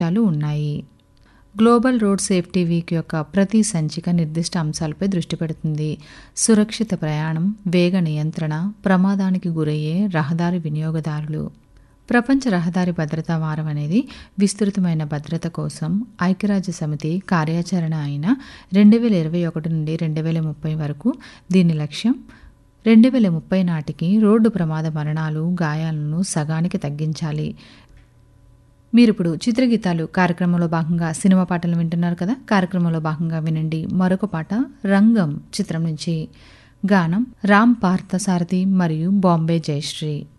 అంశాలు ఉన్నాయి global road safety week యొక్క ప్రతి సంచిక నిర్దిష్ట అంశాలపై దృష్టి పెడుతుంది సురక్షిత ప్రయాణం వేగ నియంత్రణ ప్రమాదానికి గురయ్యే రహదారి వినియోగదారులు ప్రపంచ రహదారి భద్రతా వారం అనేది విస్తృతమైన భద్రత కోసం ఐక్యరాజ్య సమితి కార్యాచరణ అయిన రెండు వేల ఇరవై ఒకటి నుండి రెండు వేల ముప్పై వరకు దీని లక్ష్యం రెండు వేల ముప్పై నాటికి రోడ్డు ప్రమాద మరణాలు గాయాలను సగానికి తగ్గించాలి మీరు ఇప్పుడు చిత్రగీతాలు కార్యక్రమంలో భాగంగా సినిమా పాటలు వింటున్నారు కదా కార్యక్రమంలో భాగంగా వినండి మరొక పాట రంగం చిత్రం నుంచి గానం రామ్ పార్థసారథి మరియు బాంబే జయశ్రీ